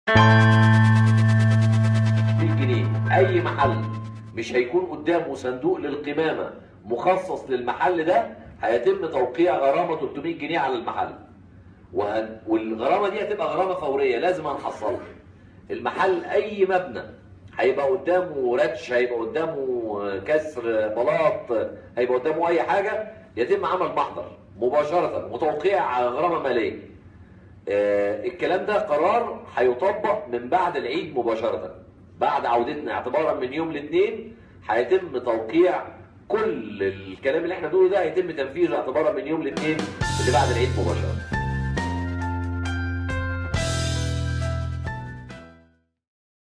جنيه اي محل مش هيكون قدامه صندوق للقمامه مخصص للمحل ده هيتم توقيع غرامه 300 جنيه على المحل وهن... والغرامه دي هتبقى غرامه فوريه لازم هنحصلها المحل اي مبنى هيبقى قدامه رتش هيبقى قدامه كسر بلاط هيبقى قدامه اي حاجه يتم عمل محضر مباشره وتوقيع غرامه ماليه آه، الكلام ده قرار هيطبق من بعد العيد مباشرة بعد عودتنا اعتبارا من يوم الاثنين هيتم توقيع كل الكلام اللي احنا بنقوله ده هيتم تنفيذه اعتبارا من يوم الاثنين اللي بعد العيد مباشرة